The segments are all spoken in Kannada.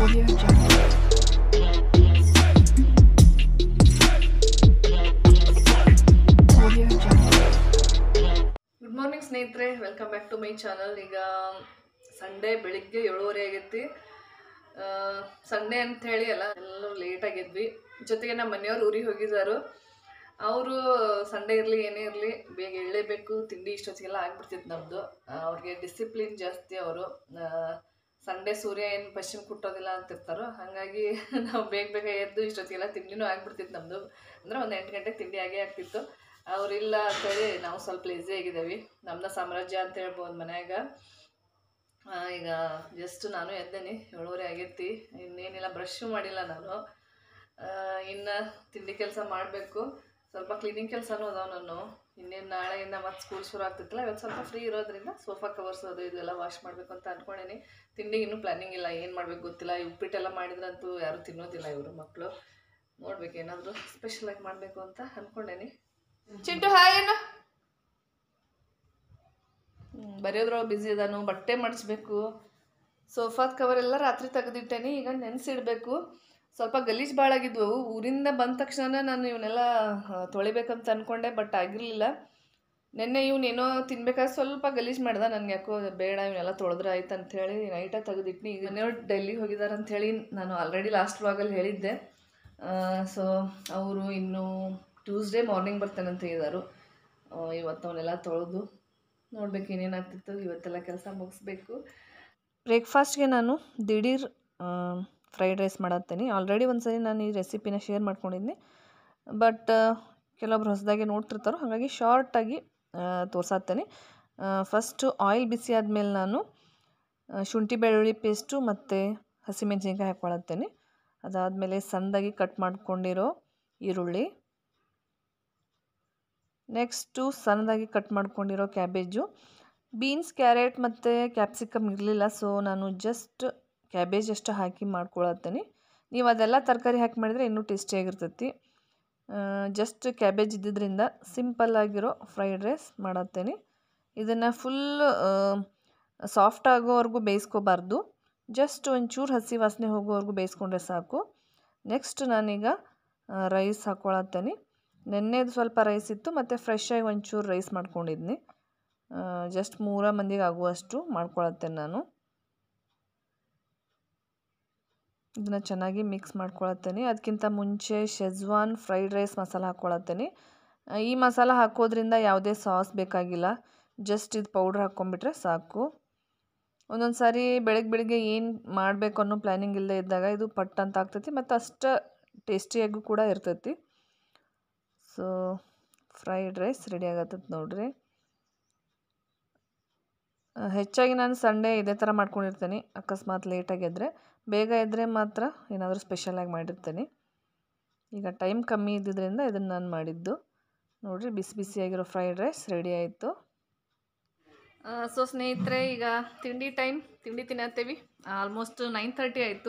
Audio Jungle. Audio Jungle. Good morning ಸ್ನೇಹಿತರೆ welcome back to my channel ಈಗ ಸಂಡೇ ಬೆಳಿಗ್ಗೆ ಏಳುವರೆ ಆಗೈತಿ ಸಂಡೇ ಅಂತ ಹೇಳಿ ಎಲ್ಲ ಎಲ್ಲರೂ ಲೇಟ್ ಆಗಿದ್ವಿ ಜೊತೆಗೆ ನಮ್ಮ ಮನೆಯವ್ರು ಊರಿಗೆ ಹೋಗಿದ್ದಾರೆ ಅವರು ಸಂಡೇ ಇರಲಿ ಏನೇ ಇರಲಿ ಬೇಗ ಎಳ್ಳೇಬೇಕು ತಿಂಡಿ ಇಷ್ಟೊತ್ತಿಗೆಲ್ಲ ಆಗ್ಬಿಡ್ತಿತ್ತು ನಮ್ಮದು ಅವ್ರಿಗೆ ಡಿಸಿಪ್ಲಿನ್ ಜಾಸ್ತಿ ಅವರು ಸಂಡೇ ಸೂರ್ಯ ಏನು ಪಶ್ಚಿಮ ಕುಟ್ಟೋದಿಲ್ಲ ಅಂತಿರ್ತಾರೋ ಹಾಗಾಗಿ ನಾವು ಬೇಗ ಬೇಗ ಎದ್ದು ಇಷ್ಟೊತ್ತಿಗೆಲ್ಲ ತಿಂಡಿನೂ ಆಗ್ಬಿಡ್ತಿತ್ತು ನಮ್ಮದು ಅಂದರೆ ಒಂದು ಎಂಟು ಗಂಟೆಗೆ ತಿಂಡಿ ಆಗೇ ಆಗ್ತಿತ್ತು ಅವರಿಲ್ಲ ಅಂತೇಳಿ ನಾವು ಸ್ವಲ್ಪ ಲೇಸಿ ಆಗಿದ್ದೇವೆ ನಮ್ಮನ್ನ ಸಾಮ್ರಾಜ್ಯ ಅಂತ ಹೇಳ್ಬೋದು ಮನ್ಯಾಗ ಆ, ಈಗ ಜಸ್ಟ್ ನಾನು ಎದ್ದೇನೆ ಏಳುವರೆ ಆಗೈತಿ ಇನ್ನೇನಿಲ್ಲ ಬ್ರಷ್ ಮಾಡಿಲ್ಲ ನಾನು ಇನ್ನು ತಿಂಡಿ ಕೆಲಸ ಮಾಡಬೇಕು ಸ್ವಲ್ಪ ಕ್ಲೀನಿಂಗ್ ಕೆಲಸನೂ ಅದಾವ ನಾನು ಇನ್ನೇನು ನಾಳೆಯಿಂದ ಮತ್ತೆ ಸ್ಕೂಲ್ ಶುರು ಆಗ್ತಿತ್ತಲ್ಲ ಇವತ್ತು ಸ್ವಲ್ಪ ಫ್ರೀ ಇರೋದ್ರಿಂದ ಸೋಫಾ ಕವರ್ಸ್ ಅದು ಇದೆಲ್ಲ ವಾಶ್ ಮಾಡಬೇಕು ಅಂತ ಅಂದ್ಕೊಂಡೇನಿ ತಿಂಡಿಗೆ ಇನ್ನೂ ಪ್ಲ್ಯಾನಿಂಗ್ ಇಲ್ಲ ಏನು ಮಾಡಬೇಕು ಗೊತ್ತಿಲ್ಲ ಈ ಉಪ್ಪಿಟ್ಟೆಲ್ಲ ಮಾಡಿದ್ರಂತೂ ಯಾರೂ ತಿನ್ನೋದಿಲ್ಲ ಇವರು ಮಕ್ಕಳು ನೋಡ್ಬೇಕು ಏನಾದರೂ ಸ್ಪೆಷಲಾಗಿ ಮಾಡಬೇಕು ಅಂತ ಅಂದ್ಕೊಂಡೇನಿ ಚಿಂಟು ಹಾಯ್ ಏನು ಬರೆಯೋದ್ರೊಳಗೆ ಬ್ಯುಸಿ ಅದಾನು ಬಟ್ಟೆ ಮಡಿಸ್ಬೇಕು ಸೋಫಾದ ಕವರ್ ಎಲ್ಲ ರಾತ್ರಿ ತೆಗೆದಿಟ್ಟೇನಿ ಈಗ ನೆನೆಸಿಡ್ಬೇಕು ಸ್ವಲ್ಪ ಗಲೀಜು ಭಾಳ ಆಗಿದ್ವು ಊರಿಂದ ಬಂದ ತಕ್ಷಣ ನಾನು ಇವನ್ನೆಲ್ಲ ಆ, ತೊಳಿಬೇಕಂತ ಅಂದ್ಕೊಂಡೆ ಬಟ್ ಆಗಿರಲಿಲ್ಲ ನಿನ್ನೆ ಇವನೇನೋ ತಿನ್ಬೇಕಾದ್ರೆ ಸ್ವಲ್ಪ ಗಲೀಜು ಮಾಡ್ದೆ ನನಗೆ ಯಾಕೋ ಬೇಡ ಇವನ್ನೆಲ್ಲ ತೊಳೆದ್ರೆ ಆಯ್ತು ಅಂಥೇಳಿ ನೈಟಾಗಿ ತೆಗೆದಿಟ್ನಿ ಈಗ ಮನೆಯವ್ರು ಡೆಲ್ಲಿಗೆ ಹೋಗಿದ್ದಾರೆ ಅಂಥೇಳಿ ನಾನು ಆಲ್ರೆಡಿ ಲಾಸ್ಟ್ ವ್ಲಾಗಲ್ಲಿ ಹೇಳಿದ್ದೆ ಸೊ ಅವರು ಇನ್ನು ಟ್ಯೂಸ್ಡೇ ಮಾರ್ನಿಂಗ್ ಬರ್ತೇನೆ ಅಂತ ಹೇಳಿದರು ಇವತ್ತು ಅವನ್ನೆಲ್ಲ ತೊಳೆದು ನೋಡ್ಬೇಕು ಏನೇನಾಗ್ತಿತ್ತು ಇವತ್ತೆಲ್ಲ ಕೆಲಸ ಮುಗಿಸ್ಬೇಕು ಬ್ರೇಕ್ಫಾಸ್ಟ್ಗೆ ನಾನು ದಿಢೀರ್ ಫ್ರೈಡ್ ರೈಸ್ ಮಾಡತ್ತೇನೆ ಆಲ್ರೆಡಿ ಒಂದು ಸರಿ ನಾನು ಈ ರೆಸಿಪಿನ ಶೇರ್ ಮಾಡ್ಕೊಂಡಿದ್ದೆ ಬಟ್ ಕೆಲವೊಬ್ರು ಹೊಸದಾಗಿ ನೋಡ್ತಿರ್ತಾರೋ ಹಾಗಾಗಿ ಶಾರ್ಟಾಗಿ ತೋರ್ಸಾತ್ತೇನೆ ಫಸ್ಟು ಆಯಿಲ್ ಬಿಸಿ ಆದಮೇಲೆ ನಾನು ಆ, ಶುಂಠಿ ಬೆಳ್ಳುಳ್ಳಿ ಪೇಸ್ಟು ಮತ್ತು ಹಸಿಮೆಣಸಿನ್ಕಾಯಿ ಹಾಕ್ಕೊಳತ್ತೇನೆ ಅದಾದಮೇಲೆ ಸಣ್ಣದಾಗಿ ಕಟ್ ಮಾಡ್ಕೊಂಡಿರೋ ಈರುಳ್ಳಿ ನೆಕ್ಸ್ಟು ಸಣ್ಣದಾಗಿ ಕಟ್ ಮಾಡ್ಕೊಂಡಿರೋ ಕ್ಯಾಬೇಜು ಬೀನ್ಸ್ ಕ್ಯಾರೆಟ್ ಮತ್ತು ಕ್ಯಾಪ್ಸಿಕಮ್ ಇರಲಿಲ್ಲ ಸೊ ನಾನು ಜಸ್ಟ್ ಕ್ಯಾಬೇಜ್ ಅಷ್ಟು ಹಾಕಿ ಮಾಡ್ಕೊಳತ್ತೀನಿ ನೀವು ಅದೆಲ್ಲ ತರಕಾರಿ ಹಾಕಿ ಮಾಡಿದರೆ ಇನ್ನೂ ಟೇಸ್ಟಿಯಾಗಿರ್ತೈತಿ ಜಸ್ಟ್ ಕ್ಯಾಬೇಜ್ ಇದ್ದಿದ್ದರಿಂದ ಸಿಂಪಲ್ ಆಗಿರೋ ಫ್ರೈಡ್ ರೈಸ್ ಮಾಡತ್ತೇನೆ ಇದನ್ನು ಫುಲ್ ಸಾಫ್ಟ್ ಆಗೋವರೆಗೂ ಬೇಯಿಸ್ಕೋಬಾರ್ದು ಜಸ್ಟ್ ಒಂಚೂರು ಹಸಿ ವಾಸನೆ ಹೋಗೋವರೆಗೂ ಬೇಯಿಸ್ಕೊಂಡ್ರೆ ಸಾಕು ನೆಕ್ಸ್ಟ್ ನಾನೀಗ ರೈಸ್ ಹಾಕ್ಕೊಳತ್ತೇನೆ ನೆನ್ನೆದು ಸ್ವಲ್ಪ ರೈಸ್ ಇತ್ತು ಮತ್ತು ಫ್ರೆಶ್ ಆಗಿ ಒಂಚೂರು ರೈಸ್ ಮಾಡ್ಕೊಂಡಿದ್ನಿ ಜಸ್ಟ್ ಮೂರ ಮಂದಿಗೆ ಆಗುವಷ್ಟು ಮಾಡ್ಕೊಳತ್ತೇನೆ ನಾನು ಇದನ್ನು ಚೆನ್ನಾಗಿ ಮಿಕ್ಸ್ ಮಾಡ್ಕೊಳತ್ತೇನೆ ಅದಕ್ಕಿಂತ ಮುಂಚೆ ಶೆಜ್ವಾನ್ ಫ್ರೈಡ್ ರೈಸ್ ಮಸಾಲ ಹಾಕ್ಕೊಳತ್ತೇನೆ ಆ, ಈ ಮಸಾಲ ಹಾಕೋದ್ರಿಂದ ಯಾವುದೇ ಸಾಸ್ ಬೇಕಾಗಿಲ್ಲ ಜಸ್ಟ್ ಇದು ಪೌಡ್ರ್ ಹಾಕ್ಕೊಂಬಿಟ್ರೆ ಸಾಕು ಒಂದೊಂದು ಸಾರಿ ಬೆಳಗ್ಗೆ ಬೆಳಿಗ್ಗೆ ಏನು ಮಾಡಬೇಕು ಅನ್ನೋ ಪ್ಲ್ಯಾನಿಂಗ್ ಇಲ್ಲದೆ ಇದ್ದಾಗ ಇದು ಪಟ್ ಅಂತ ಆಗ್ತೈತಿ ಮತ್ತು ಅಷ್ಟು ಟೇಸ್ಟಿಯಾಗೂ ಕೂಡ ಇರ್ತೈತಿ ಸೊ ಫ್ರೈಡ್ ರೈಸ್ ರೆಡಿ ಆಗತ್ತದ ನೋಡ್ರಿ ಆ, ಹೆಚ್ಚಾಗಿ ನಾನು ಸಂಡೇ ಇದೇ ಥರ ಮಾಡ್ಕೊಂಡಿರ್ತೇನೆ ಅಕಸ್ಮಾತ್ ಲೇಟಾಗಿ ಎದ್ದರೆ ಬೇಗ ಎದ್ದರೆ ಮಾತ್ರ ಏನಾದರೂ ಸ್ಪೆಷಲಾಗಿ ಮಾಡಿರ್ತೇನೆ ಈಗ ಟೈಮ್ ಕಮ್ಮಿ ಇದ್ದಿದ್ದರಿಂದ ಇದನ್ನು ನಾನು ಮಾಡಿದ್ದು ನೋಡಿರಿ ಬಿಸಿ ಬಿಸಿಯಾಗಿರೋ ಫ್ರೈಡ್ ರೈಸ್ ರೆಡಿ ಆಯಿತು ಸೊ ಸ್ನೇಹಿತರೆ ಈಗ ತಿಂಡಿ ಟೈಮ್ ತಿಂಡಿ ತಿನ್ನತ್ತೇವಿ ಆಲ್ಮೋಸ್ಟ್ ನೈನ್ ತರ್ಟಿ ಆಯಿತು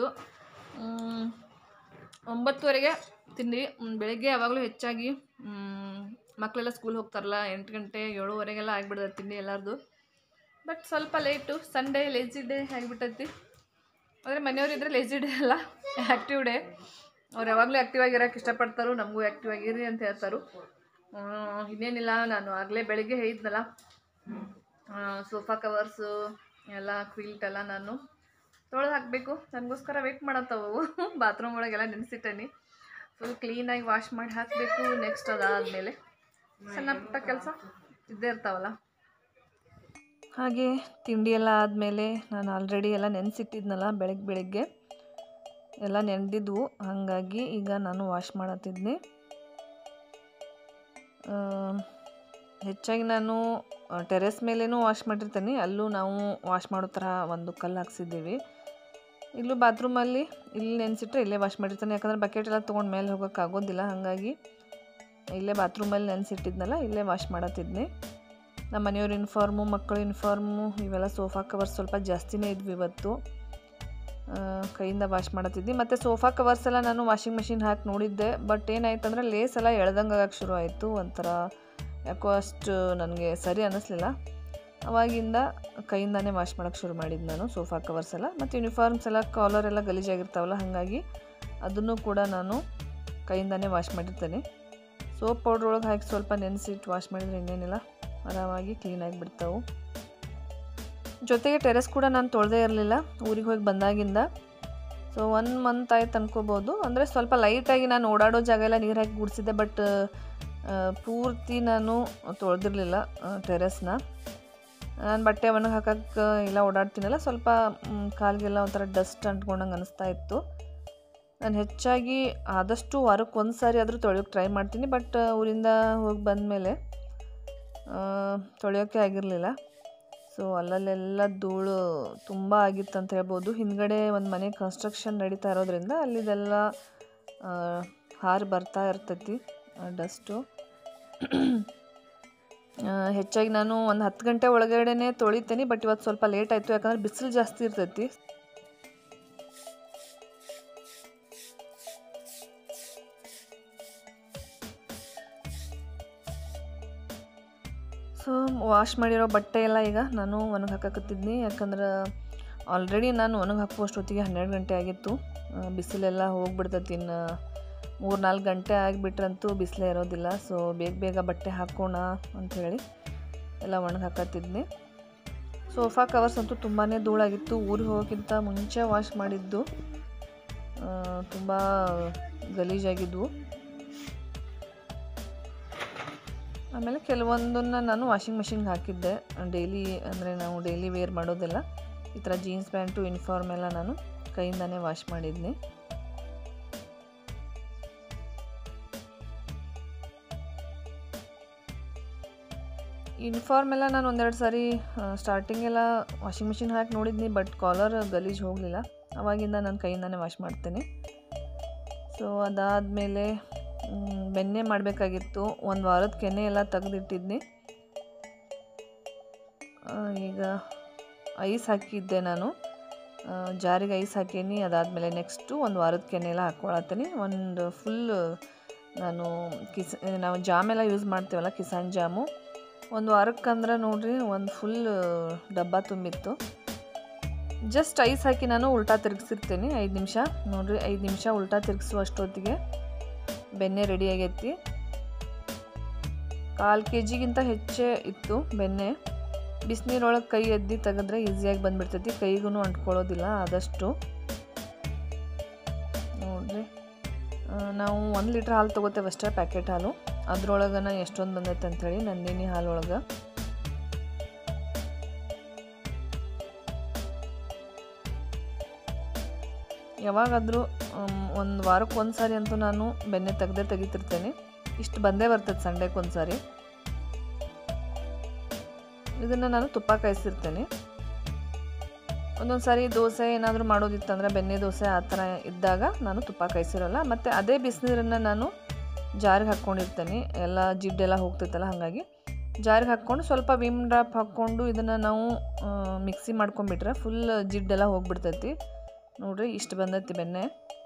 ಒಂಬತ್ತುವರೆಗೆ ತಿಂಡಿ ಮ್, ಬೆಳಗ್ಗೆ ಯಾವಾಗಲೂ ಹೆಚ್ಚಾಗಿ ಮ್, ಮಕ್ಕಳೆಲ್ಲ ಸ್ಕೂಲ್ ಹೋಗ್ತಾರಲ್ಲ ಎಂಟು ಗಂಟೆ ಏಳುವರೆಗೆಲ್ಲ ಆಗಿಬಿಡ್ತದೆ ತಿಂಡಿ ಎಲ್ಲರದು ಬಟ್ ಸ್ವಲ್ಪ ಲೇಟು ಸಂಡೇ ಲೇಜಿ ಡೇ ಆಗಿಬಿಟ್ಟೈತಿ ಆದರೆ ಮನೆಯವರಿದ್ರೆ ಲೇಜಿ ಡೇ ಅಲ್ಲ ಆ್ಯಕ್ಟಿವ್ ಡೇ ಅವ್ರು ಯಾವಾಗಲೂ ಆ್ಯಕ್ಟಿವ್ ಆಗಿರೋಕೆ ಇಷ್ಟಪಡ್ತಾರೋ ನಮಗೂ ಆ್ಯಕ್ಟಿವ್ ಆಗಿರಿ ಅಂತ ಹೇಳ್ತಾರೋ ಆ, ಇನ್ನೇನಿಲ್ಲ ನಾನು ಆಗಲೇ ಬೆಳಿಗ್ಗೆ ಹೇಳಿದ್ನಲ್ಲ ಸೋಫಾ ಕವರ್ಸು ಎಲ್ಲ ಕ್ವಿಲ್ಟ್ ಎಲ್ಲ ನಾನು ತೊಳೆದು ಹಾಕಬೇಕು ನನಗೋಸ್ಕರ ವೆಯ್ಟ್ ಮಾಡತ್ತವು ಬಾತ್ರೂಮ್ ಒಳಗೆಲ್ಲ ನೆನೆಸಿಟ್ಟೇನಿ ಫುಲ್ ಕ್ಲೀನಾಗಿ ವಾಶ್ ಮಾಡಿ ಹಾಕಬೇಕು ನೆಕ್ಸ್ಟ್ ಅದಾದಮೇಲೆ ಸಣ್ಣ ಪುಟ್ಟ ಕೆಲಸ ಇದ್ದೇ ಇರ್ತಾವಲ್ಲ ಹಾಗೆ ತಿಂಡಿ ಎಲ್ಲ ಆದಮೇಲೆ ನಾನು ಆಲ್ರೆಡಿ ಎಲ್ಲ ನೆನೆಸಿಟ್ಟಿದ್ನಲ್ಲ ಬೆಳಗ್ಗೆ ಬೆಳಗ್ಗೆ ಎಲ್ಲ ನೆನೆದಿದ್ವು ಹಾಗಾಗಿ ಈಗ ನಾನು ವಾಶ್ ಮಾಡತ್ತಿದ್ನಿ ಆ, ಹೆಚ್ಚಾಗಿ ನಾನು ಟೆರೆಸ್ ಮೇಲೇನೂ ವಾಶ್ ಮಾಡಿರ್ತೇನೆ ಅಲ್ಲೂ ನಾವು ವಾಶ್ ಮಾಡೋ ಥರ ಒಂದು ಕಲ್ಲು ಹಾಕ್ಸಿದ್ದೀವಿ ಇಲ್ಲೂ ಬಾತ್ರೂಮಲ್ಲಿ ಇಲ್ಲಿ ನೆನೆಸಿಟ್ರೆ ಇಲ್ಲೇ ವಾಶ್ ಮಾಡಿರ್ತಾನೆ ಯಾಕಂದರೆ ಬಕೆಟ್ ಎಲ್ಲ ತೊಗೊಂಡು ಮೇಲೆ ಹೋಗೋಕೆ ಆಗೋದಿಲ್ಲ ಹಾಗಾಗಿ ಇಲ್ಲೇ ಬಾತ್ರೂಮಲ್ಲಿ ನೆನೆಸಿಟ್ಟಿದ್ನಲ್ಲ ಇಲ್ಲೇ ವಾಶ್ ಮಾಡತ್ತಿದ್ನಿ ನಮ್ಮ ಮನೆಯವ್ರ ಯೂನಿಫಾರ್ಮು ಮಕ್ಕಳ ಯೂನಿಫಾರ್ಮು ಇವೆಲ್ಲ ಸೋಫಾ ಕವರ್ಸ್ ಸ್ವಲ್ಪ ಜಾಸ್ತಿನೇ ಇದ್ವು ಇವತ್ತು ಆ, ಕೈಯಿಂದ ವಾಶ್ ಮಾಡತ್ತಿದ್ದೆ ಮತ್ತು ಸೋಫಾ ಕವರ್ಸ್ ಎಲ್ಲ ನಾನು ವಾಷಿಂಗ್ ಮೆಷಿನ್ ಹಾಕಿ ನೋಡಿದ್ದೆ ಬಟ್ ಏನಾಯ್ತು ಅಂದರೆ ಲೇಸ್ ಎಲ್ಲ ಎಳ್ದಂಗೆ ಆಗಕ್ಕೆ ಶುರು ಆಯಿತು ಒಂಥರ ಯಾಕೋ ಅಷ್ಟು ನನಗೆ ಸರಿ ಅನ್ನಿಸ್ಲಿಲ್ಲ ಅವಾಗಿಂದ ಕೈಯಿಂದಾನೇ ವಾಶ್ ಮಾಡೋಕ್ಕೆ ಶುರು ಮಾಡಿದ್ದು ನಾನು ಸೋಫಾ ಕವರ್ಸ್ ಎಲ್ಲ ಮತ್ತು ಯೂನಿಫಾರ್ಮ್ಸ್ ಎಲ್ಲ ಕಾಲರ್ ಎಲ್ಲ ಗಲೀಜಾಗಿರ್ತಾವಲ್ಲ ಹಾಗಾಗಿ ಅದನ್ನು ಕೂಡ ನಾನು ಕೈಯಿಂದಾನೇ ವಾಶ್ ಮಾಡಿರ್ತೇನೆ ಸೋಪ್ ಪೌಡ್ರ್ ಒಳಗೆ ಹಾಕಿ ಸ್ವಲ್ಪ ನೆನೆಸಿಟ್ಟು ವಾಶ್ ಮಾಡಿದರೆ ಇನ್ನೇನಿಲ್ಲ ಆರಾಮಾಗಿ ಕ್ಲೀನಾಗಿ ಬಿಡ್ತಾವೆ ಜೊತೆಗೆ ಟೆರೆಸ್ ಕೂಡ ನಾನು ತೊಳೆದೇ ಇರಲಿಲ್ಲ ಊರಿಗೆ ಹೋಗಿ ಬಂದಾಗಿಂದ ಸೊ ಒನ್ ಮಂತ್ ಆಯ್ತು ಅನ್ಕೋಬೋದು ಅಂದರೆ ಸ್ವಲ್ಪ ಲೈಟಾಗಿ ನಾನು ಓಡಾಡೋ ಜಾಗ ಎಲ್ಲ ನೀರು ಹಾಕಿ ಗುಡಿಸಿದ್ದೆ ಬಟ್ ಪೂರ್ತಿ ನಾನು ತೊಳೆದಿರಲಿಲ್ಲ ಟೆರೆಸ್ನ ನಾನು ಬಟ್ಟೆ ಒಣಗಿ ಹಾಕಕ್ಕೆ ಎಲ್ಲ ಓಡಾಡ್ತೀನಲ್ಲ ಸ್ವಲ್ಪ ಮ್, ಕಾಲಿಗೆಲ್ಲ ಒಂಥರ ಡಸ್ಟ್ ಅಂಟ್ಕೊಂಡಂಗೆ ಅನಿಸ್ತಾ ಇತ್ತು ನಾನು ಹೆಚ್ಚಾಗಿ ಆದಷ್ಟು ವಾರಕ್ಕೆ ಒಂದು ಸಾರಿ ಆದರೂ ತೊಳೆಯೋಕ್ಕೆ ಟ್ರೈ ಮಾಡ್ತೀನಿ ಬಟ್ ಊರಿಂದ ಹೋಗಿ ಬಂದಮೇಲೆ ತೊಳೆಯೋಕ್ಕೆ ಆಗಿರಲಿಲ್ಲ ಸೊ ಅಲ್ಲಲ್ಲೆಲ್ಲ ಧೂಳು ತುಂಬ ಆಗಿತ್ತು ಅಂತ ಹೇಳ್ಬೋದು ಹಿಂದ್ಗಡೆ ಒಂದು ಮನೆ ಕನ್ಸ್ಟ್ರಕ್ಷನ್ ನಡೀತಾ ಇರೋದ್ರಿಂದ ಅಲ್ಲಿದೆಲ್ಲ ಆ, ಹಾರಿ ಬರ್ತಾ ಇರ್ತೈತಿ ಡಸ್ಟು ಹೆಚ್ಚಾಗಿ ನಾನು ಒಂದು ಹತ್ತು ಗಂಟೆ ಒಳಗಡೆನೆ ತೊಳಿತೀನಿ ಬಟ್ ಇವತ್ತು ಸ್ವಲ್ಪ ಲೇಟ್ ಆಯಿತು ಯಾಕಂದ್ರೆ ಬಿಸಿಲು ಜಾಸ್ತಿ ಇರ್ತೈತಿ ಸೊ ವಾಶ್ ಮಾಡಿರೋ ಬಟ್ಟೆ ಎಲ್ಲ ಈಗ ನಾನು ಒಣಗಿ ಹಾಕಕತ್ತಿದ್ನಿ ಯಾಕಂದ್ರೆ ಆಲ್ರೆಡಿ ನಾನು ಒಣಗಿ ಹಾಕುವಷ್ಟೊತ್ತಿಗೆ ಹನ್ನೆರಡು ಗಂಟೆ ಆಗಿತ್ತು ಆ, ಬಿಸಿಲೆಲ್ಲ ಹೋಗ್ಬಿಡ್ತೈತಿ ಇನ್ನು ಮೂರು ನಾಲ್ಕು ಗಂಟೆ ಆಗಿಬಿಟ್ರಂತೂ ಬಿಸಿಲೇ ಇರೋದಿಲ್ಲ ಸೊ ಬೇಗ ಬೇಗ ಬಟ್ಟೆ ಹಾಕೋಣ ಅಂಥೇಳಿ ಎಲ್ಲ ಒಣಗಿ ಹಾಕತ್ತಿದ್ನಿ ಸೋಫಾ ಕವರ್ಸ್ ಅಂತೂ ತುಂಬಾ ಧೂಳಾಗಿತ್ತು ಊರಿಗೆ ಹೋಗೋಕ್ಕಿಂತ ಮುಂಚೆ ವಾಶ್ ಮಾಡಿದ್ದು ತುಂಬ ಗಲೀಜಾಗಿದ್ವು ಆಮೇಲೆ ಕೆಲವೊಂದನ್ನು ನಾನು ವಾಷಿಂಗ್ ಮಿಷಿನ್ಗೆ ಹಾಕಿದ್ದೆ ಡೈಲಿ ಅಂದರೆ ನಾವು ಡೈಲಿ ವೇರ್ ಮಾಡೋದೆಲ್ಲ ಈ ಥರ ಜೀನ್ಸ್ ಪ್ಯಾಂಟು ಯೂನಿಫಾರ್ಮ್ ಎಲ್ಲ ನಾನು ಕೈಯಿಂದಾನೇ ವಾಶ್ ಮಾಡಿದ್ನಿ ಯೂನಿಫಾರ್ಮ್ ಎಲ್ಲ ನಾನು ಒಂದೆರಡು ಸಾರಿ ಸ್ಟಾರ್ಟಿಂಗ್ ಎಲ್ಲ ವಾಷಿಂಗ್ ಮಿಷಿನ್ ಹಾಕಿ ನೋಡಿದ್ನಿ ಬಟ್ ಕಾಲರ್ ಗಲೀಜು ಹೋಗಲಿಲ್ಲ ಅವಾಗಿಂದ ನಾನು ಕೈಯಿಂದಾನೇ ವಾಶ್ ಮಾಡ್ತೇನೆ ಸೊ ಅದಾದಮೇಲೆ ಬೆಣ್ಣೆ ಮಾಡಬೇಕಾಗಿತ್ತು ಒಂದು ವಾರದ ಕೆನೆ ಎಲ್ಲ ತೆಗೆದಿಟ್ಟಿದ್ನಿ ಆ, ಈಗ ಐಸ್ ಹಾಕಿದ್ದೆ ನಾನು ಆ, ಜಾರಿಗೆ ಐಸ್ ಹಾಕೀನಿ ಅದಾದಮೇಲೆ ನೆಕ್ಸ್ಟು ಒಂದು ವಾರದ ಕೆನೆ ಎಲ್ಲ ಹಾಕ್ಕೊಳತ್ತೀನಿ ಒಂದು ಫುಲ್ ನಾನು ಕಿಸ್ ನಾವು ಜಾಮೆಲ್ಲ ಯೂಸ್ ಮಾಡ್ತೀವಲ್ಲ ಕಿಸಾನ್ ಜಾಮು ಒಂದು ವಾರಕ್ಕಂದ್ರೆ ನೋಡ್ರಿ ಒಂದು ಫುಲ್ ಡಬ್ಬ ತುಂಬಿತ್ತು ಜಸ್ಟ್ ಐಸ್ ಹಾಕಿ ನಾನು ಉಲ್ಟಾ ತಿರುಗಿಸಿರ್ತೀನಿ ಐದು ನಿಮಿಷ ನೋಡ್ರಿ ಐದು ನಿಮಿಷ ಉಲ್ಟಾ ತಿರುಗಿಸುವಷ್ಟೊತ್ತಿಗೆ ಬೆಣ್ಣೆ ರೆಡಿ ಆಗೈತಿ ಕಾಲು ಕೆ ಜಿಗಿಂತ ಹೆಚ್ಚೇ ಇತ್ತು ಬೆಣ್ಣೆ ಬಿಸಿನೀರೊಳಗೆ ಕೈ ಎದ್ದಿ ತೆಗೆದ್ರೆ ಈಸಿಯಾಗಿ ಬಂದ್ಬಿಡ್ತೈತಿ ಕೈಗೂ ಅಂಟ್ಕೊಳ್ಳೋದಿಲ್ಲ ಆದಷ್ಟು ನೋಡ್ರಿ ಆ, ನಾವು ಒಂದು ಲೀಟ್ರ್ ಹಾಲು ತೊಗೋತೇವೆ ಅಷ್ಟೇ ಪ್ಯಾಕೆಟ್ ಹಾಲು ಅದ್ರೊಳಗನ ಎಷ್ಟೊಂದು ಬಂದೈತೆ ಅಂಥೇಳಿ ನಂದಿನಿ ಹಾಲೊಳಗೆ ಯಾವಾಗಾದರೂ ಒಂದು ವಾರಕ್ಕೆ ಒಂದು ಸಾರಿ ಅಂತೂ ನಾನು ಬೆಣ್ಣೆ ತೆಗ್ದೇ ತೆಗಿತಿರ್ತೇನೆ ಇಷ್ಟು ಬಂದೇ ಬರ್ತದೆ ಸಂಡೇಗೆ ಒಂದು ಸಾರಿ ಇದನ್ನು ನಾನು ತುಪ್ಪ ಕಾಯಿಸಿರ್ತೇನೆ ಒಂದೊಂದು ಸಾರಿ ದೋಸೆ ಏನಾದರೂ ಮಾಡೋದಿತ್ತಂದ್ರೆ ಬೆಣ್ಣೆ ದೋಸೆ ಆ ಥರ ಇದ್ದಾಗ ನಾನು ತುಪ್ಪ ಕಾಯಿಸಿರಲ್ಲ ಮತ್ತು ಅದೇ ಬಿಸಿನೀರನ್ನು ನಾನು ಜಾರಿಗೆ ಹಾಕ್ಕೊಂಡಿರ್ತೇನೆ ಎಲ್ಲ ಜಿಡ್ಡೆಲ್ಲ ಹೋಗ್ತೈತಲ್ಲ ಹಾಗಾಗಿ ಜಾರಿಗೆ ಹಾಕ್ಕೊಂಡು ಸ್ವಲ್ಪ ವಿಮ್ ಡ್ರಾಪ್ ಹಾಕ್ಕೊಂಡು ಇದನ್ನು ನಾವು ಮಿಕ್ಸಿ ಮಾಡ್ಕೊಂಡ್ಬಿಟ್ರೆ ಫುಲ್ ಜಿಡ್ಡೆಲ್ಲ ಹೋಗ್ಬಿಡ್ತೈತಿ ನೋಡ್ರಿ ಇಷ್ಟು ಬಂದೈತಿ ಬೆಣ್ಣೆ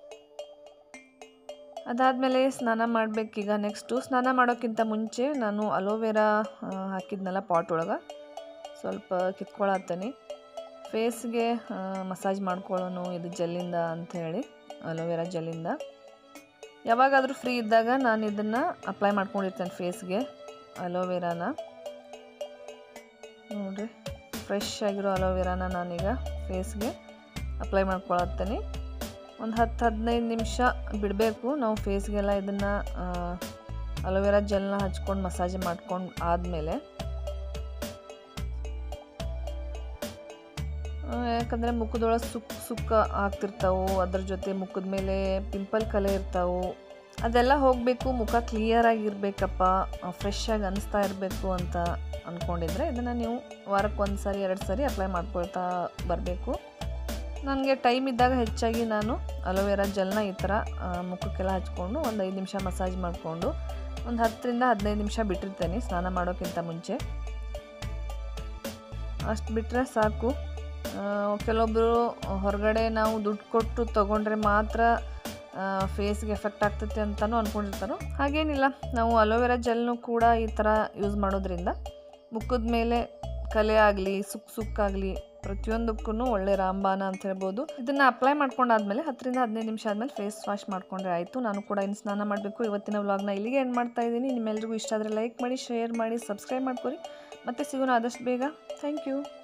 ಅದಾದಮೇಲೆ ಸ್ನಾನ ಮಾಡಬೇಕೀಗ ನೆಕ್ಸ್ಟು ಸ್ನಾನ ಮಾಡೋಕ್ಕಿಂತ ಮುಂಚೆ ನಾನು ಅಲೋವೆರಾ ಹಾಕಿದ್ನಲ್ಲ ಪಾಟ್ ಒಳಗೆ ಸ್ವಲ್ಪ ಕಿತ್ಕೊಳತ್ತೇನೆ ಫೇಸ್ಗೆ ಮಸಾಜ್ ಮಾಡ್ಕೊಳ್ಳೋನು ಇದು ಜೆಲ್ಲಿಂದ ಅಂಥೇಳಿ ಅಲೋವೆರಾ ಜೆಲ್ಲಿಂದ ಯಾವಾಗಾದರೂ ಫ್ರೀ ಇದ್ದಾಗ ನಾನು ಇದನ್ನು ಅಪ್ಲೈ ಮಾಡ್ಕೊಂಡಿರ್ತೇನೆ ಫೇಸ್ಗೆ ಅಲೋವೆರಾನ ನೋಡಿರಿ ಫ್ರೆಶ್ ಆಗಿರೋ ಅಲೋವೆರಾನ ನಾನೀಗ ಫೇಸ್ಗೆ ಅಪ್ಲೈ ಮಾಡ್ಕೊಳತ್ತೇನೆ ಒಂದು ಹತ್ತು ಹದಿನೈದು ನಿಮಿಷ ಬಿಡಬೇಕು ನಾವು ಫೇಸ್ಗೆಲ್ಲ ಇದನ್ನು ಅಲೋವೆರಾ ಜೆಲ್ನ ಹಚ್ಕೊಂಡು ಮಸಾಜ್ ಮಾಡ್ಕೊಂಡು ಆದಮೇಲೆ ಯಾಕಂದರೆ ಮುಖದೊಳಗೆ ಸುಕ್ ಸುಕ್ಕ ಆಗ್ತಿರ್ತಾವೆ ಅದ್ರ ಜೊತೆ ಮುಖದ ಮೇಲೆ ಪಿಂಪಲ್ ಕಲೆ ಇರ್ತಾವೆ ಅದೆಲ್ಲ ಹೋಗಬೇಕು ಮುಖ ಕ್ಲಿಯರ್ ಆಗಿರಬೇಕಪ್ಪ ಫ್ರೆಶ್ ಆಗಿ ಅನಿಸ್ತಾ ಇರಬೇಕು ಅಂತ ಅಂದ್ಕೊಂಡಿದ್ರೆ ಇದನ್ನು ನೀವು ವಾರಕ್ಕೆ ಒಂದು ಸಾರಿ ಎರಡು ಸಾರಿ ಅಪ್ಲೈ ಮಾಡ್ಕೊಳ್ತಾ ಬರಬೇಕು ನನಗೆ ಟೈಮ್ ಇದ್ದಾಗ ಹೆಚ್ಚಾಗಿ ನಾನು ಅಲೋವೆರಾ ಜೆಲ್ನ ಈ ಥರ ಆ, ಮುಖಕ್ಕೆಲ್ಲ ಹಚ್ಕೊಂಡು ಒಂದು ಐದು ನಿಮಿಷ ಮಸಾಜ್ ಮಾಡಿಕೊಂಡು ಒಂದು ಹತ್ತರಿಂದ ಹದಿನೈದು ನಿಮಿಷ ಬಿಟ್ಟಿರ್ತೇನೆ ಸ್ನಾನ ಮಾಡೋಕ್ಕಿಂತ ಮುಂಚೆ ಅಷ್ಟು ಬಿಟ್ಟರೆ ಸಾಕು ಆ, ಕೆಲವೊಬ್ಬರು ಹೊರಗಡೆ ನಾವು ದುಡ್ಡು ಕೊಟ್ಟು ತೊಗೊಂಡ್ರೆ ಮಾತ್ರ ಫೇಸ್ಗೆ ಎಫೆಕ್ಟ್ ಆಗ್ತೈತೆ ಅಂತಲೂ ಅಂದ್ಕೊಂಡಿರ್ತಾರೋ ಹಾಗೇನಿಲ್ಲ ನಾವು ಅಲೋವೆರಾ ಜೆಲ್ನು ಕೂಡ ಈ ಥರ ಯೂಸ್ ಮಾಡೋದ್ರಿಂದ ಮುಖದ ಮೇಲೆ ಕಲೆ ಆಗಲಿ ಸುಕ್ ಸುಕ್ಕಾಗಲಿ ಪ್ರತಿಯೊಂದಕ್ಕೂ ಒಳ್ಳೆ ರಾಮಬಾಣ ಅಂತ ಹೇಳ್ಬೋದು ಇದನ್ನು ಅಪ್ಲೈ ಮಾಡ್ಕೊಂಡಾದ್ಮೇಲೆ ಹತ್ತರಿಂದ ಹದಿನೈದು ನಿಮಿಷ ಆದಮೇಲೆ ಫೇಸ್ ವಾಶ್ ಮಾಡ್ಕೊಂಡ್ರೆ ಆಯಿತು ನಾನು ಕೂಡ ಇನ್ನು ಸ್ನಾನ ಮಾಡಬೇಕು ಇವತ್ತಿನ ವ್ಲಾಗ್ನ ಇಲ್ಲಿಗೆ ಎಂಡ್ ಮಾಡ್ತಾ ಇದ್ದೀನಿ ನಿಮ್ಮೆಲ್ರಿಗೂ ಇಷ್ಟ ಆದರೆ ಲೈಕ್ ಮಾಡಿ ಶೇರ್ ಮಾಡಿ ಸಬ್ಸ್ಕ್ರೈಬ್ ಮಾಡ್ಕೊರಿ ಮತ್ತೆ ಸಿಗೋಣ ಆದಷ್ಟು ಬೇಗ ಥ್ಯಾಂಕ್ ಯು